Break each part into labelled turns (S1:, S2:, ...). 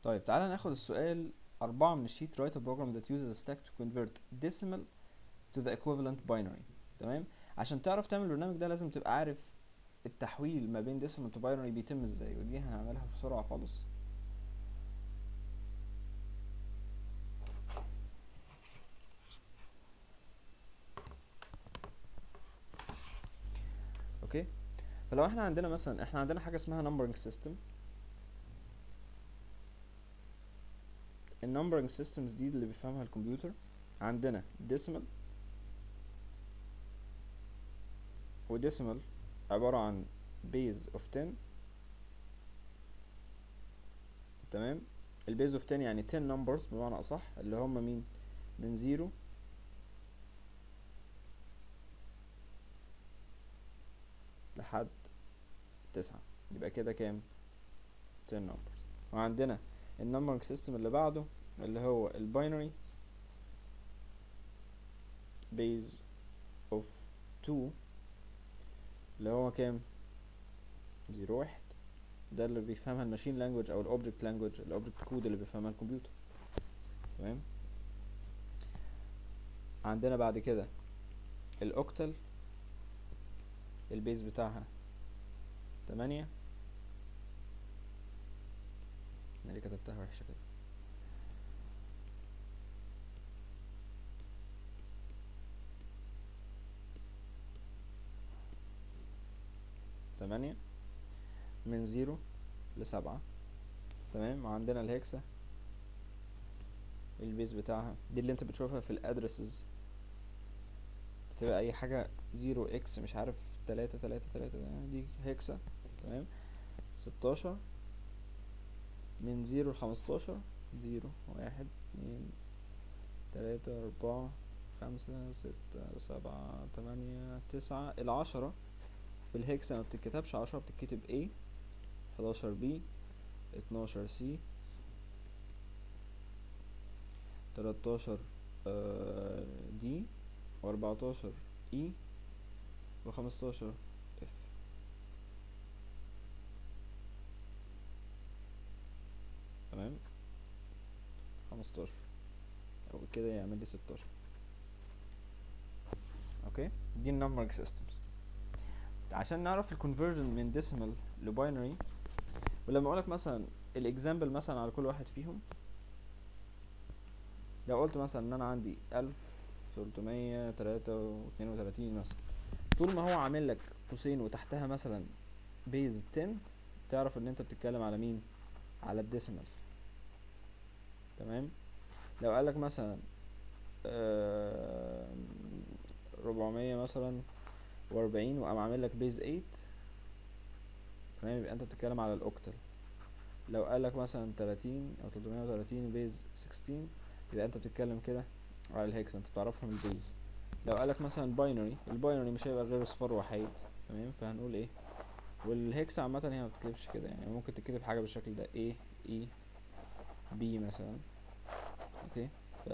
S1: طيب تعالى ناخد السؤال أربعة من الشيت write a program that uses a stack to convert decimal to the equivalent binary تمام عشان تعرف تعمل البرنامج ده لازم تبقى عارف التحويل ما بين decimal to binary بيتم ازاي ودي هنعملها بسرعة خالص اوكي فلو احنا عندنا مثلا احنا عندنا حاجة اسمها numbering system النمبرنج سيستمز دي اللي بيفهمها الكمبيوتر عندنا decimal وديسيمال عبارة عن base of 10 تمام البيز اوف 10 يعني 10 numbers بمعنى اصح اللي هم مين من 0 لحد 9 يبقى كده كام 10 numbers وعندنا النمبرنج سيستم اللي بعده اللي هو الباينري base of 2 اللي هو كام زيرو واحد ده اللي بيفهمها الماشين لانجوج او الاوبجكت لانجوج الاوبجكت كود اللي بيفهمها الكمبيوتر تمام عندنا بعد كده الاوكتل البيز بتاعها تمانية أنا اللي كتبتها وحشة كده تمانية من زيرو لسبعة تمام وعندنا الهكسة البيز بتاعها دي اللي انت بتشوفها في الادرسز بتبقى اي حاجة زيرو اكس مش عارف تلاتة تلاتة تلاتة دي هكسة تمام ستاشر من زيرو لخمستاشر زيرو واحد اتنين تلاتة أربعة خمسة ستة سبعة تمانية تسعة العشرة في الهكسا ما بتتكتبش عشرة بتتكتب A حداشر B اتناشر C تلاتاشر D وأربعتاشر E وخمستاشر F تمام خمستاشر أو كده يعمل لي ستاشر اوكي دي النمبرنج سيستمز عشان نعرف الكونفرجن من ديسيمال لباينري ولما اقولك مثلا الاكزامبل مثلا على كل واحد فيهم لو قلت مثلا ان انا عندي الف تلتمية تلاتة واتنين وتلاتين مثلا طول ما هو عامل لك قوسين وتحتها مثلا بيز 10 تعرف ان انت بتتكلم على مين على الديسيمال تمام لو قالك مثلا ربعمية مثلا وأربعين وقام عامل لك بيز ايت تمام يبقى انت بتتكلم على الاوكتل لو قالك مثلا تلاتين او تلتمية وتلاتين بيز سكستين يبقى انت بتتكلم كده على الهكس انت بتعرفها من البيز لو قالك مثلا باينري الباينري مش هيبقى غير اصفار وحيد تمام فهنقول ايه والهكس عامة هي ما بتتكتبش كده يعني ممكن تكتب حاجة بالشكل ده A E B مثلا اوكي ف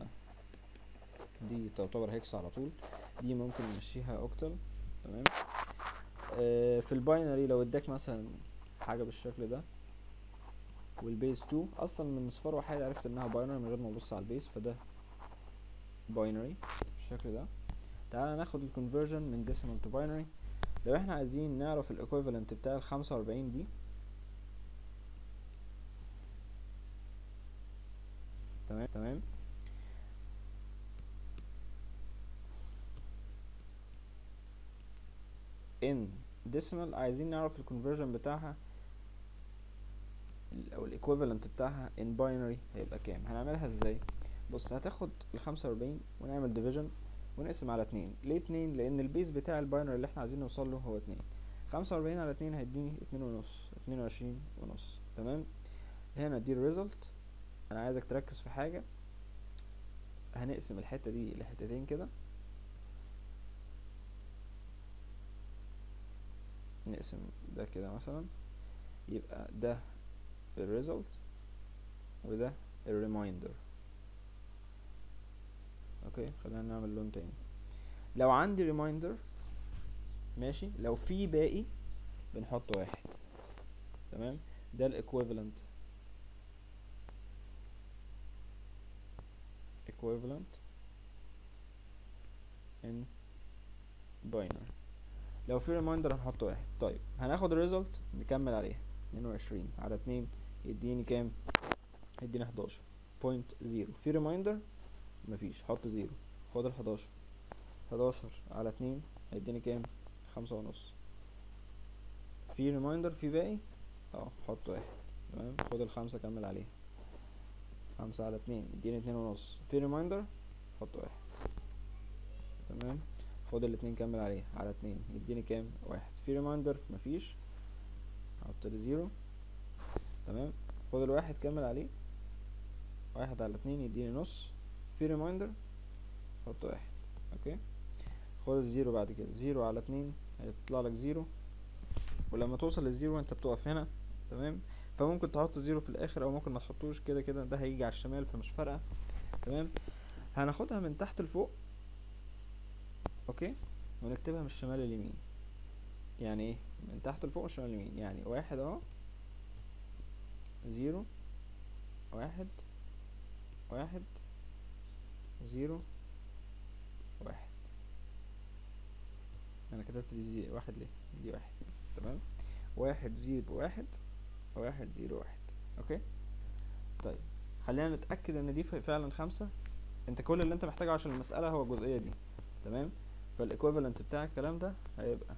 S1: دي تعتبر هكس على طول دي ممكن نمشيها اوكتل تمام آه في الباينري لو اداك مثلا حاجه بالشكل ده والبيز 2 اصلا من اصفار وحيد عرفت انها باينري من غير ما ابص على البيز فده باينري بالشكل ده تعالى ناخد الكونفرجن من ديسيمال تو باينري لو احنا عايزين نعرف الايكويفالنت بتاع ال 45 دي تمام تمام ان decimal عايزين نعرف الكونفرجن بتاعها او الايكويفالنت بتاعها ان باينري هيبقى كام هنعملها ازاي بص هتاخد ال 45 ونعمل ديفيجن ونقسم على اتنين ليه اتنين لان البيز بتاع الباينري اللي احنا عايزين نوصل له هو اتنين خمسة وأربعين على اتنين هيديني اتنين ونص اتنين وعشرين ونص تمام هنا دي الريزلت انا عايزك تركز في حاجة هنقسم الحتة دي لحتتين كده نقسم ده كده مثلا يبقى ده الريزلت وده الريمايندر اوكي خلينا نعمل لون تاني لو عندي ريمايندر ماشي لو في باقي بنحط واحد تمام ده الايكويفالنت equivalent in binary لو في reminder هنحط واحد طيب هناخد الريزلت نكمل عليها اتنين وعشرين على اتنين يديني كام يديني حداشر بوينت زيرو في ريمايندر مفيش حط زيرو خد الحداشر حداشر على اتنين هيديني كام خمسة ونص في ريمايندر في باقي اه حط واحد تمام خد الخمسة كمل عليها خمسة على اتنين يديني اتنين ونص في ريمايندر حط واحد تمام خد الاتنين كمل عليه على اتنين يديني كام واحد في ريمايندر مفيش حط لي زيرو تمام خد الواحد كمل عليه واحد على اتنين يديني نص في ريمايندر حط واحد اوكي خد الزيرو بعد كده زيرو على اتنين هيطلع لك زيرو ولما توصل للزيرو انت بتقف هنا تمام فممكن تحط زيرو في الاخر او ممكن ما تحطوش كده كده ده هيجي على الشمال فمش فارقه تمام هناخدها من تحت لفوق اوكي ونكتبها من الشمال لليمين يعني ايه من تحت لفوق والشمال لليمين يعني واحد اهو زيرو واحد واحد زيرو واحد انا كتبت دي زي واحد ليه دي واحد تمام واحد زيرو واحد واحد زيرو واحد اوكي طيب خلينا نتأكد ان دي فعلا خمسة انت كل اللي انت محتاجه عشان المسألة هو الجزئية دي تمام فالايكوفالنت بتاع الكلام ده هيبقى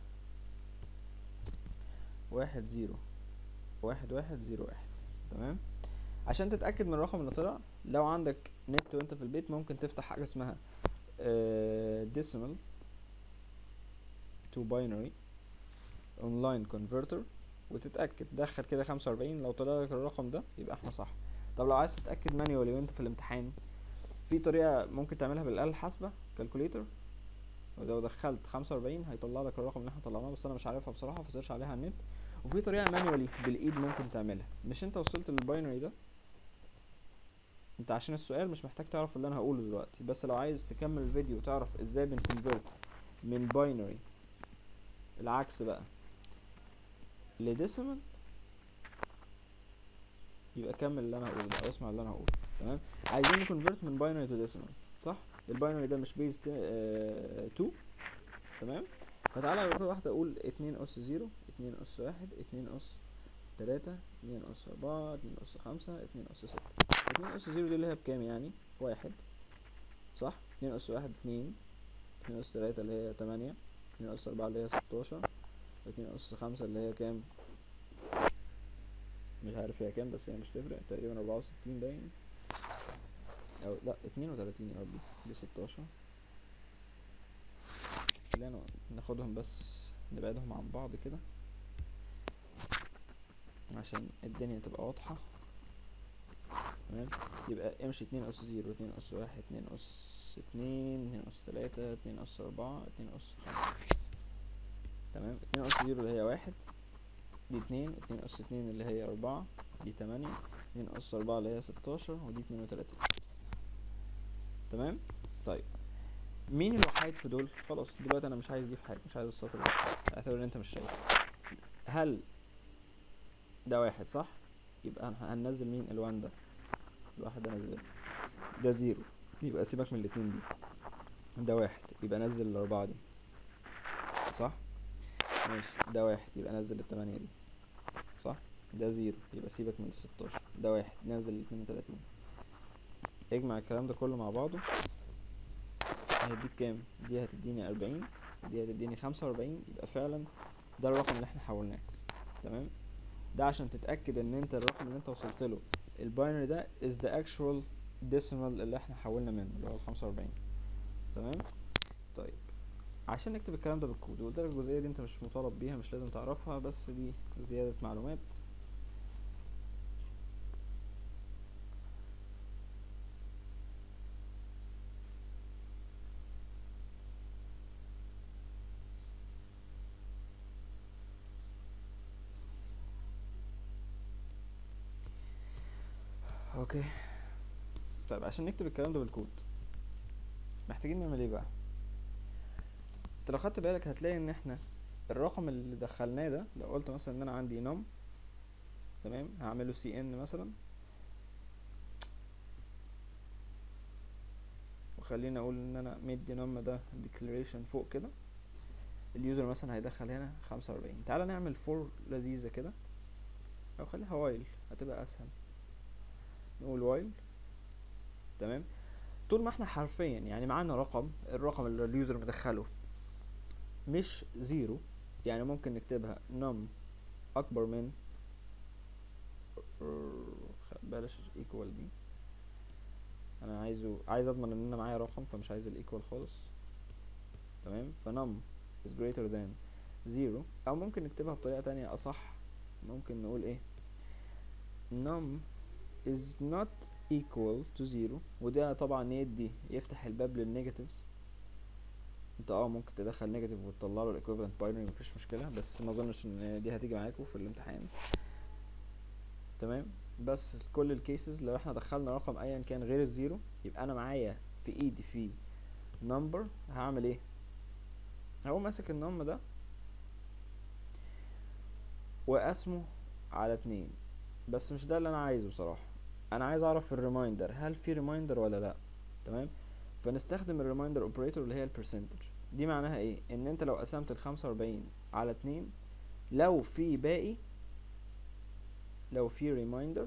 S1: واحد زيرو واحد واحد زيرو واحد تمام عشان تتأكد من الرقم اللي طلع لو عندك نت وانت في البيت ممكن تفتح حاجة اسمها decimal to binary online converter وتتأكد دخل كده خمسة وأربعين لو طلع لك الرقم ده يبقى احنا صح طب لو عايز تتأكد مانيوالي وانت في الامتحان في طريقة ممكن تعملها بالآلة الحاسبة كالكوليتر ولو دخلت خمسة وأربعين هيطلع لك الرقم اللي احنا طلعناه بس انا مش عارفها بصراحة فسيرش عليها على النت وفي طريقة مانيوالي بالإيد ممكن تعملها مش انت وصلت للباينري ده انت عشان السؤال مش محتاج تعرف اللي انا هقوله دلوقتي بس لو عايز تكمل الفيديو وتعرف ازاي بنكونفرت من باينري العكس بقى لديسيمال يبقى كمل اللي انا هقوله ده او اسمع اللي انا هقوله تمام عايزين نكونفرت من باينري تو ديسيمال صح الباينري ده مش بيز 2 تمام فتعالى كل واحدة اقول اتنين اس زيرو اتنين اس واحد اتنين اس تلاتة اتنين اس اربعة اتنين اس خمسة اتنين اس ستة اتنين اس زيرو دي اللي هي بكام يعني واحد صح اتنين اس واحد اتنين اتنين اس تلاتة اللي هي تمانية اتنين اس اربعة اللي هي ستاشر اتنين اس خمسة اللي هي كام مش عارف هي كام بس هي مش تفرق تقريبا اربعة وستين باين او لا اتنين وتلاتين يا ربي دي ستاشر خلينا ناخدهم بس نبعدهم عن بعض كده عشان الدنيا تبقى واضحة تمام يبقى امشي اتنين اس زيرو اتنين اس واحد اتنين اس اتنين اتنين اس تلاتة اتنين اس اربعة اتنين اس خمسة تمام اتنين اس زيرو اللي هي واحد دي اتنين اتنين اس اتنين اللي هي اربعة دي تمانية اتنين اس اربعة اللي هي ستاشر ودي اتنين وتلاتين تمام طيب مين الوحيد في دول خلاص دلوقتي انا مش عايز دي في حاجه مش عايز السطر ده اعتبر ان انت مش شايف هل ده واحد صح يبقى هن- هننزل مين الوان ده الواحد ده نزله ده زيرو يبقى سيبك من الاتنين دي ده واحد يبقى نزل الاربعة دي صح ماشي ده واحد يبقى نزل التمانية دي صح ده زيرو يبقى سيبك من الستاشر ده واحد نزل الاتنين وتلاتين اجمع الكلام ده كله مع بعضه هيديك كام دي هتديني أربعين دي هتديني خمسة وأربعين يبقى فعلا ده الرقم اللي احنا حولناه تمام ده عشان تتأكد ان انت الرقم اللي انت وصلت له الباينري ده is the actual decimal اللي احنا حولنا منه اللي هو الخمسة وأربعين تمام طيب عشان نكتب الكلام ده بالكود وقلت لك الجزئية دي انت مش مطالب بيها مش لازم تعرفها بس دي زيادة معلومات اوكي طيب عشان نكتب الكلام ده بالكود محتاجين نعمل ايه بقى انت لو خدت بالك هتلاقي ان احنا الرقم اللي دخلناه ده لو قلت مثلا ان انا عندي نم تمام هعمله سي ان مثلا خلينا اقول ان انا مدي نم ده declaration فوق كده اليوزر مثلا هيدخل هنا خمسة وأربعين تعالى نعمل فور لذيذة كده او خليها وايل هتبقى اسهل نقول وايل تمام طول ما احنا حرفيا يعني معانا رقم الرقم اللي اليوزر مدخله مش زيرو يعني ممكن نكتبها نم اكبر من بلاش ايكوال دي انا عايزه عايز اضمن ان انا معايا رقم فمش عايز الايكوال خالص تمام فنم is greater than zero او ممكن نكتبها بطريقة تانية اصح ممكن نقول ايه num is not equal to zero وده طبعا يدي يفتح الباب للنيجاتيفز انت اه ممكن تدخل نيجاتيف وتطلع له الايكويفالنت باينري مفيش مشكله بس ما اظنش ان دي هتيجي معاكم في الامتحان تمام بس كل الكيسز لو احنا دخلنا رقم ايا كان غير الزيرو يبقى انا معايا في ايدي في نمبر هعمل ايه هقوم ماسك النم ده واسمه على اتنين بس مش ده اللي انا عايزه بصراحه انا عايز اعرف الريمايندر هل في ريمايندر ولا لا تمام فنستخدم الريمايندر اوبريتور اللي هي البرسنتج دي معناها ايه ان انت لو قسمت الخمسة واربعين على اتنين لو في باقي لو في ريمايندر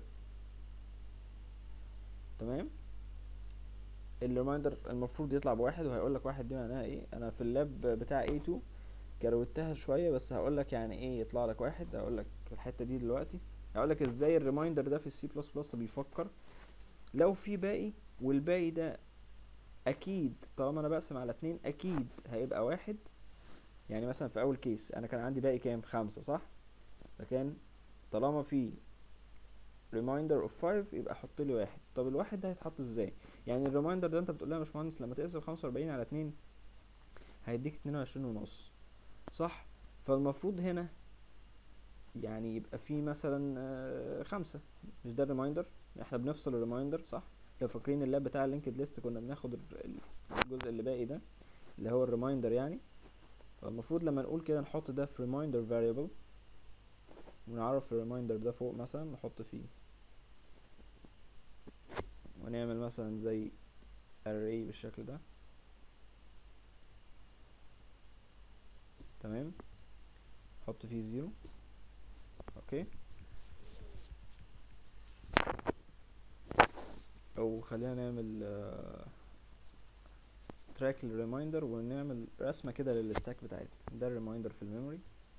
S1: تمام الريمايندر المفروض يطلع بواحد وهيقول لك واحد دي معناها ايه انا في اللاب بتاع A2 كروتها شويه بس هقول لك يعني ايه يطلع لك واحد هقول لك الحته دي دلوقتي هقول لك ازاي الريمايندر ده في السي بلس بلس بيفكر لو في باقي والباقي ده اكيد طالما انا بقسم على اتنين اكيد هيبقى واحد يعني مثلا في اول كيس انا كان عندي باقي كام خمسة صح فكان طالما في reminder of 5 يبقى حط لي واحد طب الواحد ده هيتحط ازاي يعني الريمايندر ده انت بتقول لي يا باشمهندس لما تقسم 45 على 2 هيديك 22 ونص صح فالمفروض هنا يعني يبقى في مثلا آه، خمسة مش ده الريمايندر احنا بنفصل الريمايندر صح لو فاكرين اللاب بتاع اللينكد ليست كنا بناخد ال- الجزء اللي باقي ده اللي هو الريمايندر يعني فالمفروض لما نقول كده نحط ده في reminder variable ونعرف الريمايندر ده فوق مثلا نحط فيه ونعمل مثلا زي array بالشكل ده تمام نحط فيه زيرو اوكي او خلينا نعمل تراك للريمايندر ونعمل رسمة كده للستاك بتاعتنا ده الريمايندر في الميموري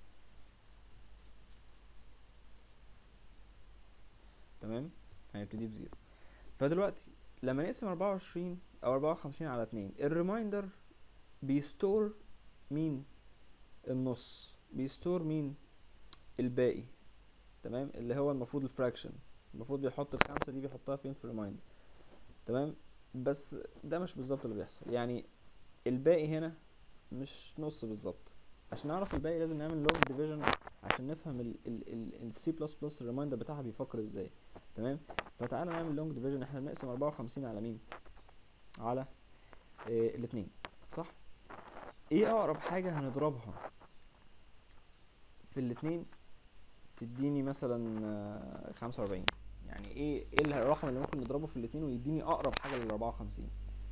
S1: تمام هنبتدي بزيرو فدلوقتي لما نقسم أربعة وعشرين أو أربعة وخمسين على اتنين الريمايندر بيستور مين النص بيستور مين الباقي تمام اللي هو المفروض الفراكشن المفروض بيحط الخمسة دي بيحطها فين في الريمايندر تمام بس ده مش بالظبط اللي بيحصل يعني الباقي هنا مش نص بالظبط عشان نعرف الباقي لازم نعمل لوج ديفيجن عشان نفهم السي بلس بلس الريمايندر بتاعها بيفكر ازاي تمام فتعالى نعمل لونج ديفيجن احنا بنقسم 54 على مين على إيه الاتنين صح ايه اقرب حاجة هنضربها في الاتنين تديني مثلا آه، 45 يعني ايه ايه الرقم اللي ممكن نضربه في الاتنين ويديني اقرب حاجة لل 54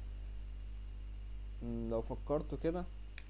S1: مم، لو فكرتوا كده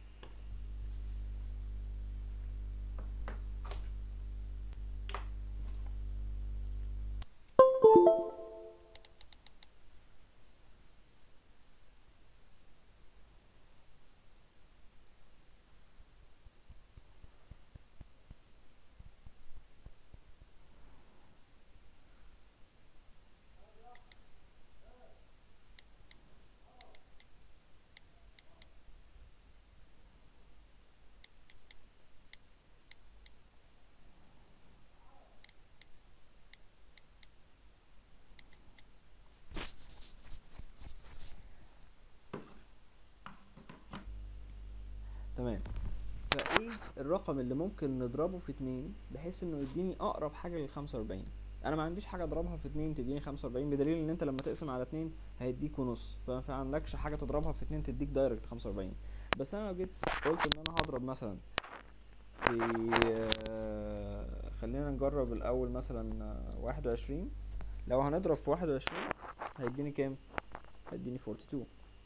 S1: تمام فايه الرقم اللي ممكن نضربه في اتنين بحيث انه يديني اقرب حاجة لل 45 انا ما عنديش حاجة اضربها في اتنين تديني 45 بدليل ان انت لما تقسم على اتنين هيديك ونص فما في عندكش حاجة تضربها في اتنين تديك دايركت 45 بس انا لو جيت قلت ان انا هضرب مثلا في آه، خلينا نجرب الاول مثلا آه، 21 لو هنضرب في 21 هيديني كام هيديني 42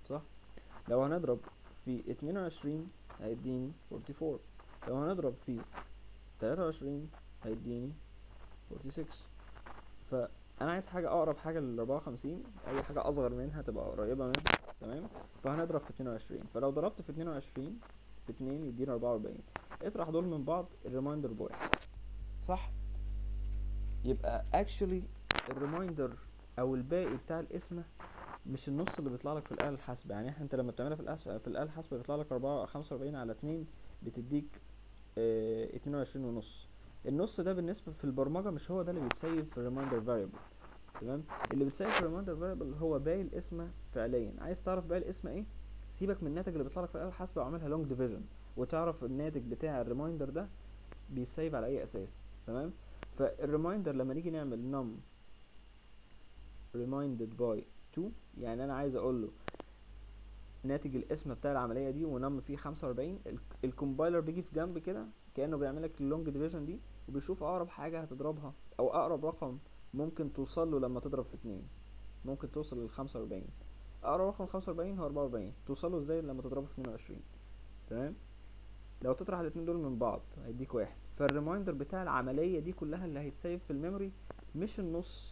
S1: صح لو هنضرب في اتنين وعشرين هيديني فورتي فور لو هنضرب في تلاتة وعشرين هيديني فورتي سكس فأنا عايز حاجة أقرب حاجة للأربعة وخمسين أي حاجة أصغر منها تبقى قريبة منها تمام فهنضرب في اتنين وعشرين فلو ضربت في اتنين وعشرين في اتنين يدينا أربعة وأربعين اطرح دول من بعض الريمايندر بواحد صح يبقى actually الريمايندر او الباقي بتاع القسمه مش النص اللي بيطلع لك في الاله الحاسبه يعني احنا انت لما بتعملها في الأس... في الاله الحاسبه بيطلع لك 4 45 على 2 بتديك اه 22 ونص النص ده بالنسبه في البرمجه مش هو ده اللي بيتسيف في الريمايندر فاريبل تمام اللي بيتسيف في الريمايندر فاريبل هو باقي القسمه فعليا عايز تعرف باقي القسمه ايه سيبك من الناتج اللي بيطلع لك في الاله الحاسبه واعملها لونج ديفيجن وتعرف الناتج بتاع الريمايندر ده بيتسيف على اي اساس تمام فالريمايندر لما نيجي نعمل num reminded by 2 يعني انا عايز اقول له ناتج القسمه بتاع العمليه دي ونم فيه 45 الكومبايلر بيجي في جنب كده كانه بيعمل لك اللونج ديفيجن دي وبيشوف اقرب حاجه هتضربها او اقرب رقم ممكن توصل له لما تضرب في 2 ممكن توصل لل 45 اقرب رقم 45 هو 44 توصل له ازاي لما تضربه في 22 تمام لو تطرح الاتنين دول من بعض هيديك واحد فالريمايندر بتاع العمليه دي كلها اللي هيتسيف في الميموري مش النص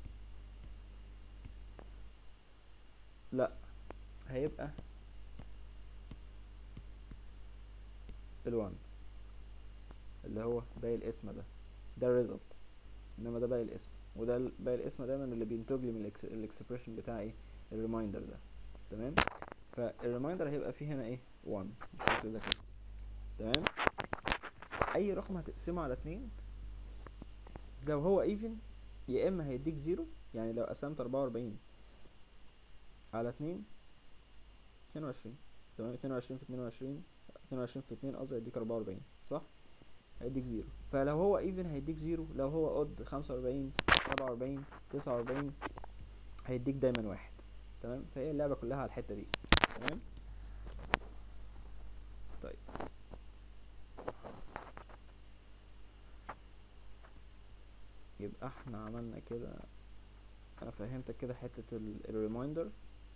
S1: لا هيبقى الوان اللي هو باقي الاسم ده ده الريزلت انما ده باقي الاسم وده ال- باقي الاسم دايما اللي بينتج لي من الاكسبريشن بتاع ايه الريمايندر ده تمام فالريمايندر هيبقى فيه هنا ايه 1 بالشكل ده كده تمام اي رقم هتقسمه على اتنين لو هو ايفن يا اما هيديك زيرو يعني لو قسمت اربعة واربعين على اتنين اتنين وعشرين تمام اتنين وعشرين في اتنين وعشرين اتنين وعشرين في اتنين قصدي هيديك اربعة واربعين صح هيديك زيرو فلو هو ايفن هيديك زيرو لو هو اود خمسة واربعين سبعة واربعين تسعة واربعين هيديك دايما واحد تمام فهي اللعبة كلها على الحتة دي تمام طيب يبقى احنا عملنا كده انا فهمتك كده حتة الريمايندر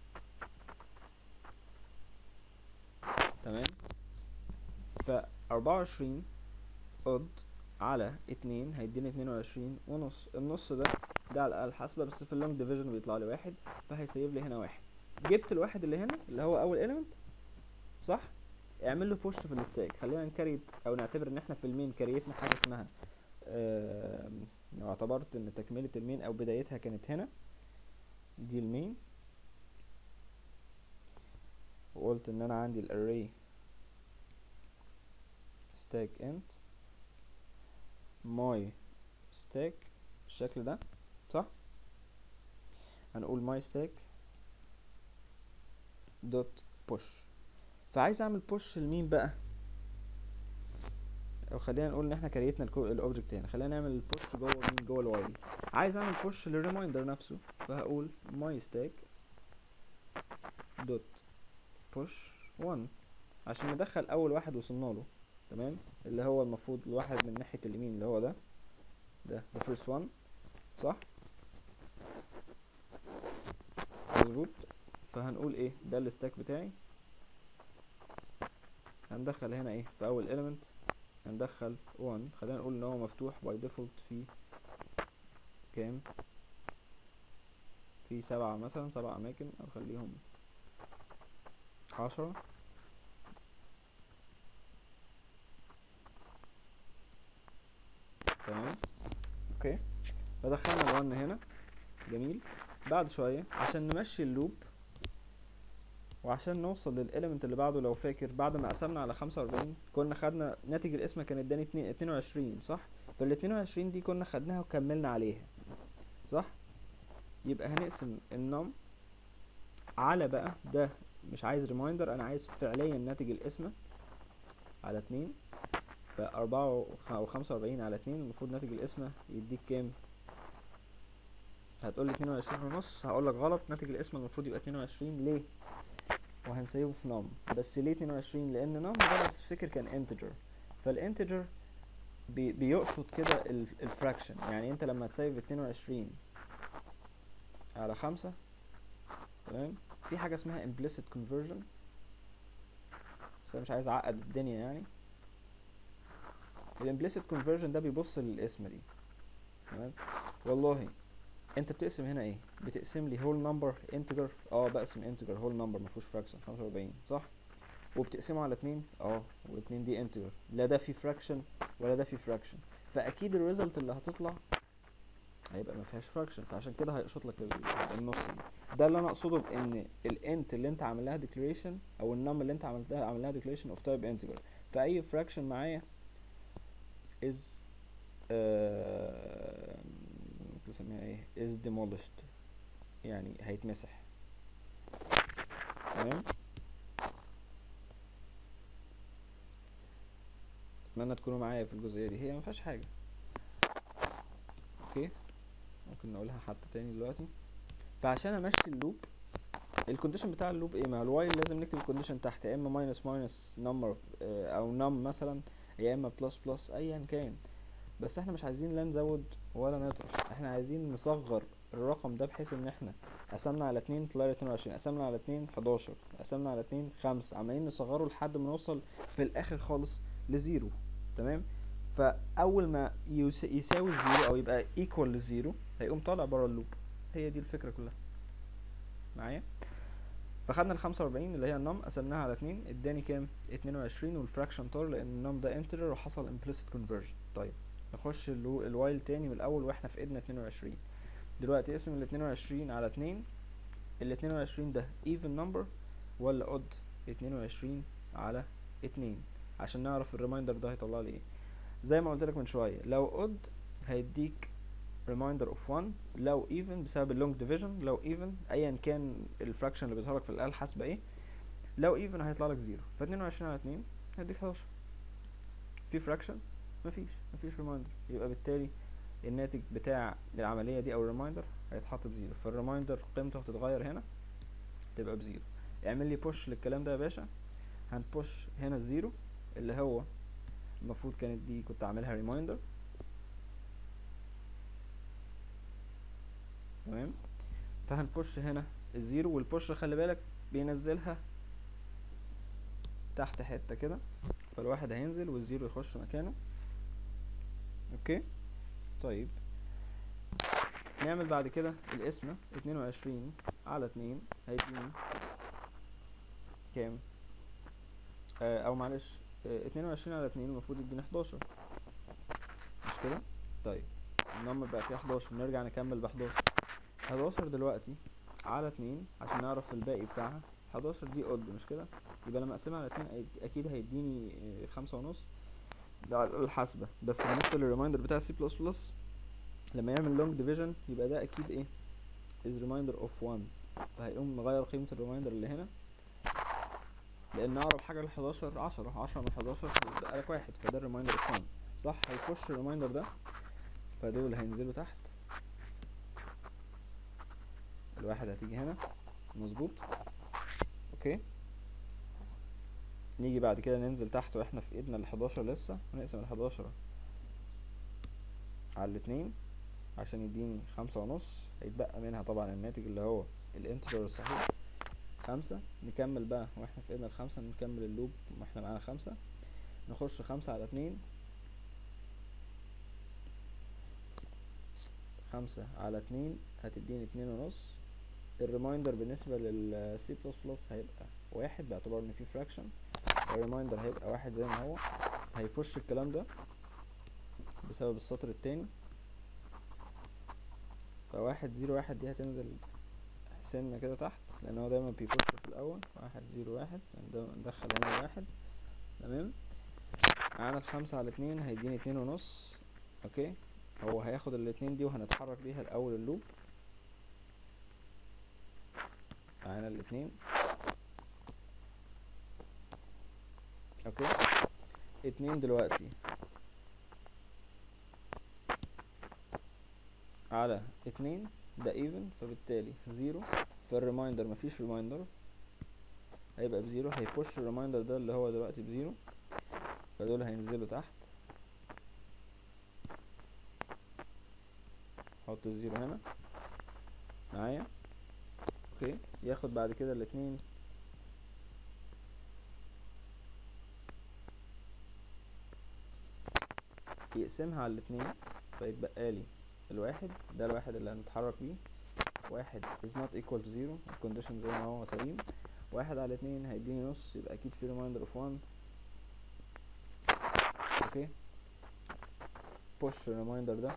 S1: تمام ف 24 اود على اتنين هيديني اتنين وعشرين ونص النص ده ده على الآلة الحاسبة بس في اللونج ديفيجن بيطلع لي واحد فهيسيب لي هنا واحد جبت الواحد اللي هنا اللي هو اول element صح اعمل له بوش في الستاك خلينا نكريت او نعتبر ان احنا في المين كريتنا حاجه اسمها آم، لو اعتبرت ان تكمله المين او بدايتها كانت هنا دي المين وقلت ان انا عندي الاري stack int my stack بالشكل ده صح هنقول my stack دوت push فعايز اعمل push لمين بقى او خلينا نقول ان احنا كريتنا الاوبجكت هنا خلينا نعمل البوش جوه مين جوه الوايل عايز اعمل push للريمايندر نفسه فهقول my stack دوت push 1 عشان ندخل اول واحد وصلنا له تمام اللي هو المفروض الواحد من ناحية اليمين اللي هو ده ده the first one صح مظبوط فهنقول ايه ده الستاك بتاعي هندخل هنا ايه في اول element هندخل 1 خلينا نقول ان هو مفتوح باي ديفولت في كام في سبعة مثلا سبع اماكن او خليهم عشرة تمام اوكي فدخلنا الون هنا جميل بعد شوية عشان نمشي اللوب وعشان نوصل للإليمنت اللي بعده لو فاكر بعد ما قسمنا على خمسة وأربعين كنا خدنا ناتج القسمة كان اداني اتنين اتنين وعشرين صح فالاتنين وعشرين دي كنا خدناها وكملنا عليها صح يبقى هنقسم النم على بقى ده مش عايز ريمايندر انا عايز فعليا ناتج القسمة على اتنين فأربعة وخ- أو خمسة وأربعين على اتنين المفروض ناتج القسمة يديك كام هتقولي اتنين وعشرين ونص هقولك غلط ناتج القسمة المفروض يبقى اتنين وعشرين ليه وهنسيبه في نم بس ليه اتنين وعشرين لأن نم ده لو تفتكر كان انتجر فالانتجر بي بيقصد كده الفراكشن يعني انت لما تسيب اتنين وعشرين على خمسة تمام في حاجه اسمها implicit conversion بس انا مش عايز اعقد الدنيا يعني الامبليسيت conversion ده بيبص للاسم دي تمام والله انت بتقسم هنا ايه بتقسم لي whole number integer اه بقسم integer whole number مفيهوش fraction 45 صح وبتقسمه على اتنين اه واتنين دي integer لا ده فيه fraction ولا ده فيه fraction فاكيد الريزلت اللي هتطلع هيبقى ما فيهاش فراكشن فعشان كده هيقشط لك ال- النص دي ده اللي انا اقصده بان الانت اللي انت عامل لها ديكلاريشن او النم اللي انت عملتها عامل لها ديكلاريشن اوف تايب انتجر فاي فراكشن معايا is آه، ممكن نسميها ايه is demolished يعني هيتمسح تمام اتمنى تكونوا معايا في الجزئيه دي هي ما فيهاش حاجه اوكي ممكن نقولها حتى تاني دلوقتي فعشان امشي اللوب الكونديشن بتاع اللوب ايه مع الوايل لازم نكتب الكونديشن تحت يا اما ماينس ماينس نمبر او نم مثلا يا اما بلس بلس ايا كان بس احنا مش عايزين لا نزود ولا نطرح احنا عايزين نصغر الرقم ده بحيث ان احنا قسمنا على اتنين طلع لي اتنين وعشرين قسمنا على اتنين حداشر قسمنا على اتنين خمسة عمالين نصغره لحد ما نوصل في الاخر خالص لزيرو تمام فاول ما يس- يساوي الزيرو او يبقى ايكوال للزيرو هيقوم طالع بره اللوب هي دي الفكره كلها معايا فخدنا ال 45 اللي هي النم قسمناها على اتنين اداني كام 22 والفراكشن طار لان النم ده انتجر وحصل implicit conversion طيب نخش اللو- الوايل تاني من الاول واحنا في ايدنا 22 دلوقتي اقسم ال 22 على 2 ال 22 ده even number ولا odd 22 على 2 عشان نعرف الريمايندر ده هيطلع لي ايه زي ما قلت لك من شويه لو odd هيديك reminder of 1 لو even بسبب اللونج ديفيجن لو even ايا كان الفراكشن اللي بيظهر لك في الاله الحاسبه ايه لو even هيطلع لك 0 ف 22 على 2 هيديك 11 في فراكشن مفيش مفيش ريمايندر يبقى بالتالي الناتج بتاع العمليه دي او الريمايندر هيتحط بزيرو فالريمايندر قيمته هتتغير هنا تبقى بزيرو اعمل لي بوش للكلام ده يا باشا هنبوش هنا الزيرو اللي هو المفروض كانت دي كنت عاملها ريمايندر تمام فهنبوش هنا الزيرو والبوش خلي بالك بينزلها تحت حته كده فالواحد هينزل والزيرو يخش مكانه اوكي طيب نعمل بعد كده القسمة اتنين وعشرين على اتنين هيديني كام آه او معلش آه اتنين وعشرين على اتنين المفروض يديني حداشر مش كده طيب النمبر بقى فيه حداشر نرجع نكمل بحداشر حداشر دلوقتي على اتنين عشان نعرف الباقي بتاعها حداشر دي قد مش كده يبقى لما اقسمها على اتنين أي- اكيد هيديني آه، خمسة ونص ده على الآلة الحاسبة بس بالنسبة للريمايندر بتاع سي بلس بلس لما يعمل لونج ديفيجن يبقى ده اكيد ايه is reminder of 1 فهيقوم مغير قيمة الريمايندر اللي هنا لان اقرب حاجة ل 11 10 10 من 11 يبقى لك واحد فده الريمايندر of 1 صح هيخش الريمايندر ده فدول هينزلوا تحت الواحد هتيجي هنا مظبوط اوكي نيجي بعد كده ننزل تحت واحنا في ايدنا ال 11 لسه ونقسم ال 11 على الاتنين عشان يديني خمسة ونص هيتبقى منها طبعا الناتج اللي هو الانتجر الصحيح خمسة نكمل بقى واحنا في ايدنا الخمسة نكمل اللوب واحنا معانا خمسة نخش خمسة على اتنين خمسة على اتنين هتديني اتنين ونص الريمايندر بالنسبة لل C++ هيبقى واحد باعتبار ان في فراكشن الريمايندر هيبقى واحد زي ما هو هيبوش الكلام ده بسبب السطر التاني فواحد زيرو واحد دي هتنزل سنة كده تحت لان هو دايما بيبوش في الاول واحد زيرو واحد ند- ندخل هنا واحد تمام معانا الخمسة على اتنين هيديني اتنين ونص اوكي هو هياخد الاتنين دي وهنتحرك بيها لأول اللوب معانا الاتنين اوكي اتنين دلوقتي على اتنين ده ايفن فبالتالي زيرو فالريمايندر مفيش ريمايندر هيبقى بزيرو هيبوش الريمايندر ده اللي هو دلوقتي بزيرو فدول هينزلوا تحت حط الزيرو هنا معايا اوكي ياخد بعد كده الاتنين يقسمها على الاتنين فيتبقى لي الواحد ده الواحد اللي هنتحرك بيه واحد is not equal to zero الكونديشن زي ما هو سليم واحد على اتنين هيديني نص يبقى اكيد في reminder of one اوكي push reminder ده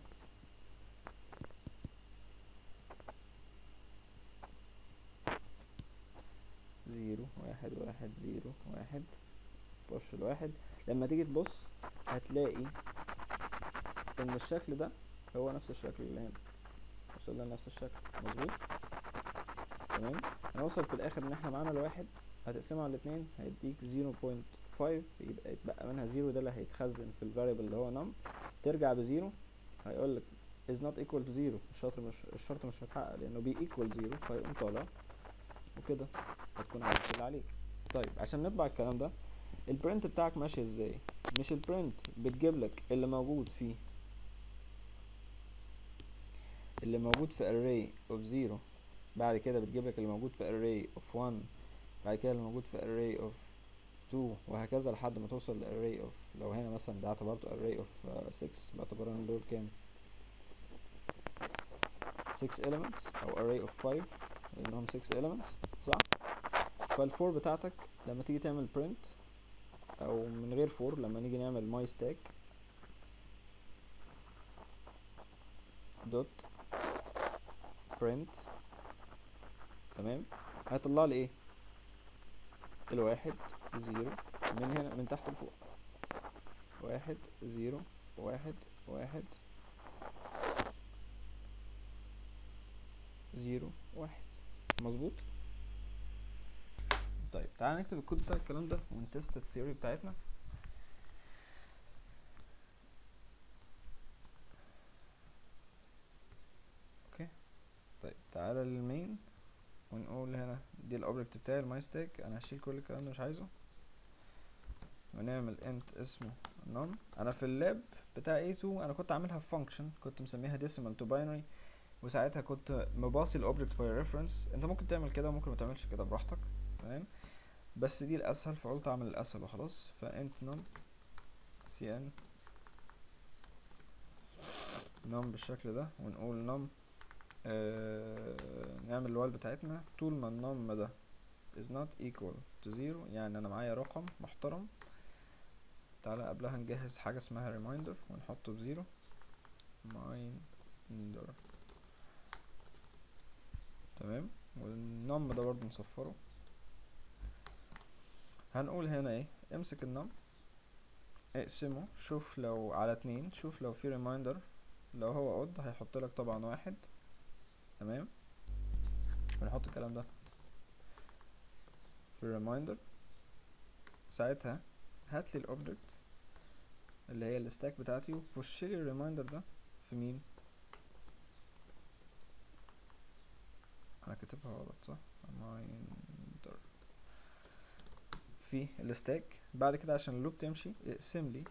S1: زيرو واحد واحد زيرو واحد push الواحد لما تيجي تبص هتلاقي ان الشكل ده هو نفس الشكل اللي هنا وصل لنا نفس الشكل مظبوط تمام هنوصل في الاخر ان احنا معانا الواحد هتقسمه على الاتنين هيديك 0.5 يبقى يتبقى منها زيرو ده اللي هيتخزن في الفاريبل اللي هو نم ترجع بزيرو هيقولك is not equal to zero الشرط مش الشرط مش متحقق لانه بي equal زيرو فهيقوم طالع وكده هتكون عملت اللي عليك طيب عشان نطبع الكلام ده البرنت بتاعك ماشي ازاي مش البرنت بتجيب لك اللي موجود فيه اللي موجود في array of 0 بعد كده بتجيب لك اللي موجود في array of 1 بعد كده اللي موجود في array of 2 وهكذا لحد ما توصل ل array of لو هنا مثلا ده اعتبرته array of uh, 6 باعتبار ان دول كام 6 elements او array of 5 لانهم 6 elements صح فالفور بتاعتك لما تيجي تعمل print او من غير فور لما نيجي نعمل my stack دوت print تمام هيطلع لي ايه الواحد زيرو من هنا من تحت لفوق واحد زيرو واحد واحد زيرو واحد مظبوط طيب تعالى نكتب الكود بتاع الكلام ده ونتست الثيوري بتاعتنا اوكي طيب تعالى للمين ونقول هنا دي الاوبجكت بتاعي الماي ستاك انا هشيل كل الكلام ده مش عايزه ونعمل انت اسمه none انا في اللاب بتاع A2 انا كنت عاملها فانكشن كنت مسميها decimal to binary وساعتها كنت مباصي الاوبجكت باي ريفرنس انت ممكن تعمل كده وممكن ما تعملش كده براحتك تمام بس دي الاسهل فقلت اعمل الاسهل وخلاص فانت num cn num بالشكل ده ونقول num آه نعمل الوال بتاعتنا طول ما النم ده is not equal to zero يعني انا معايا رقم محترم تعالى قبلها نجهز حاجة اسمها reminder ونحطه بزيرو reminder تمام والنم ده برضه نصفره هنقول هنا ايه امسك النم اقسمه شوف لو على اتنين شوف لو في ريمايندر لو هو odd هيحط لك طبعا واحد تمام ونحط الكلام ده في الريمايندر ساعتها هات لي الاوبجكت اللي هي الستاك بتاعتي وبوش لي الريمايندر ده في مين انا كاتبها غلط صح ريمايندر في الستاك بعد كده عشان اللوب تمشي اقسم لي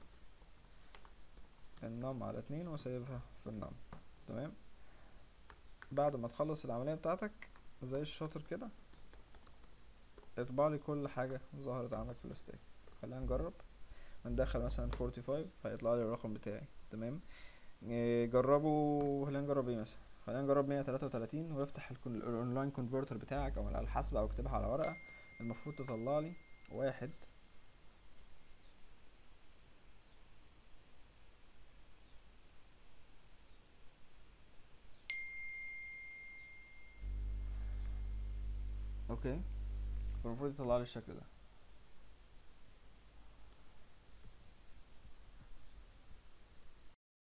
S1: النم على اتنين وسيبها في النم تمام بعد ما تخلص العملية بتاعتك زي الشاطر كده اطبع لي كل حاجة ظهرت عندك في الستاك خلينا نجرب ندخل مثلا 45 هيطلع لي الرقم بتاعي تمام إيه جربوا خلينا نجرب ايه مثلا خلينا نجرب 133 وافتح الاونلاين كونفرتر بتاعك او على الحاسبة او اكتبها على ورقة المفروض تطلع لي واحد اوكي فالمفروض يطلع لي الشكل ده